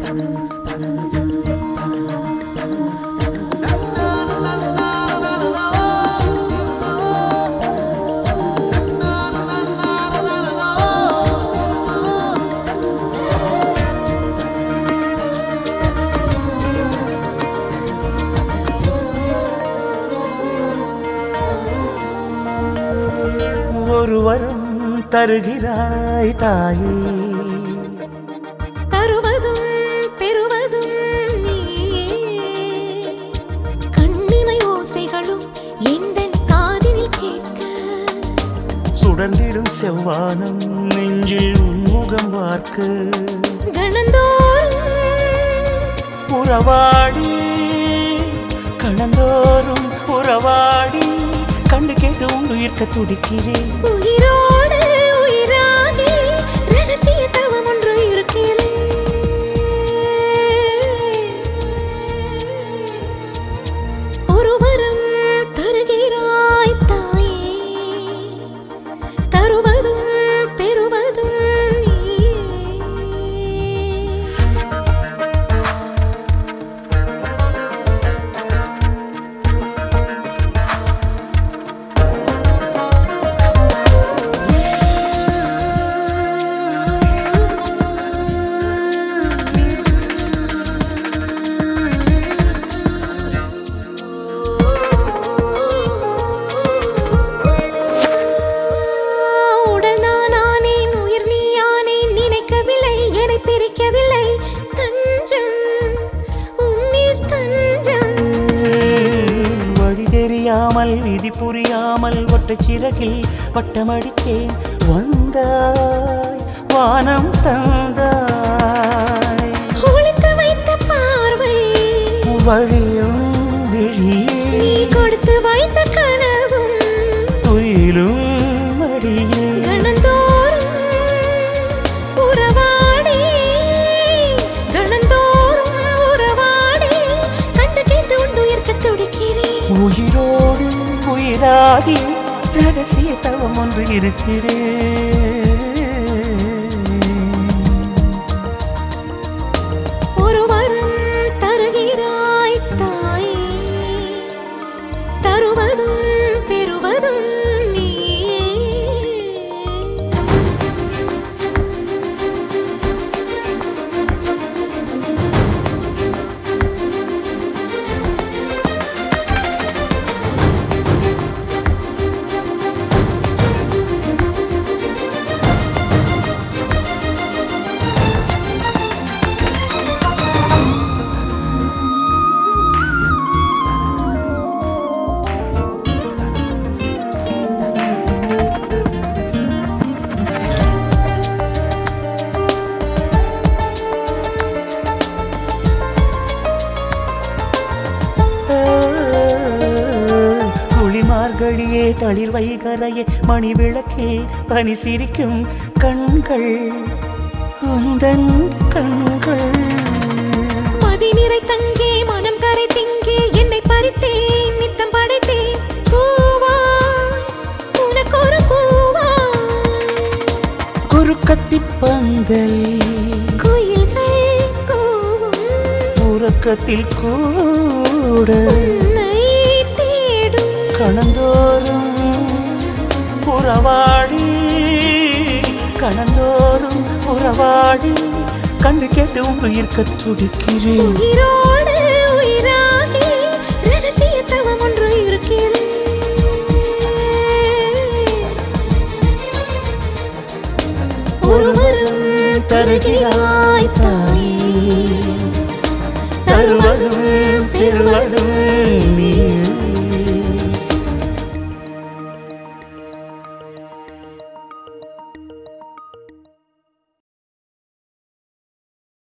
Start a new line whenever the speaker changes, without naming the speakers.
ஒரு வரம் தருகிறாய் தாயே
தருவதும் பெறுவதும் நீயே கண்ணிமை ஓசைகளும் எந்தன் காதினில் கேட்க
சுடர்ந்திடும் செவ்வானம் நெஞ்சில் உன்முகம் பார்க்க
கணந்தோறும்
உறவாடி கணந்தோறும் உறவாடி கண்டு கேட்டு உண்டுயிர்க்க துடிக்கிறேன்
உயிரோடு உயிராகி ரகசிய தவம் ஒன்று இருக்கிறேன் ஒரு வரம் தருகிறாய் தாயே தருவதும் பெறுவதும் நீயே உடல் நானானேன் உயிர் நீயானேன் நினைக்கவில்லை என்னை பிரிக்கவில்லை தஞ்சம் உன்னில் தஞ்சம்
வழி தெரியாமல் விதி புரியாமல் ஒற்றை சிறகில் வட்டமடித்தேன் வந்தாய் வானம் தந்தாய்
ஒளித்து வைத்த பார்வை
வழியும் விழியே
நீ கொடுத்து வைத்த கனவும்
துயிலும் மடியே
கணந்தோறும் உறவாடி கணந்தோறும் உறவாடி கண்டு கேட்டு உண்டு உயிர்க்க துடிக்கிறேன்
உயிரோடு உயிராகி ரகசிய தவம் ஒன்று இருக்கிறேன்
ஒரு வரம் தருகிறாய் தாயே தருவதும் பெறுவதும் நீயே
குளிமார்கழியே தளிர் வைகரையே மணி விளக்கில் பனி சிரிக்கும் கண்கள் உந்தன் கண்கள்
மதிநிறை தங்கே மனம் கரை திங்கே என்னை பறித்தேன் நித்தம் படைத்தேன் பூவா உனக்கு ஒரு பூவா
குறுக்கத்தி பந்தல்
குயில்கள் கூவும்
உறக்கத்தில் கூட
உன்னை தேடும்
கணந்தோறும் உறவாடி கணந்தோறும் உறவாடி கண்டு கேட்டு உயிர்க்க துடிக்கிறேன்
உயிரோடு உயிராகி ரகசிய தவம் ஒன்று இருக்கிறேன் ஒருவரும் தருகிறாய் தாயே
தருவதும் பெறுவதும் நீ